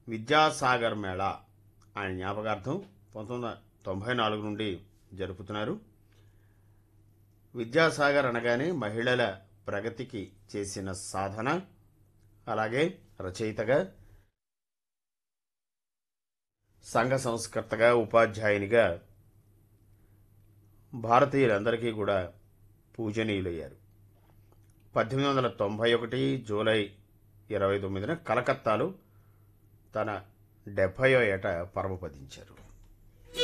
విద్యాసాగర్ మేళా ఆయన జ్ఞాపకార్థం పంతొమ్మిది వందల తొంభై నాలుగు నుండి జరుపుతున్నారు విద్యాసాగర్ అనగానే మహిళల ప్రగతికి చేసిన సాధన అలాగే రచయితగా సంఘ సంస్కర్తగా ఉపాధ్యాయునిగా భారతీయులందరికీ కూడా పూజనీయులయ్యారు పద్దెనిమిది వందల తొంభై ఒకటి జూలై ఇరవై తొమ్మిదిన కలకత్తాలో తన డెబ్భయో ఏట పరమపదించారు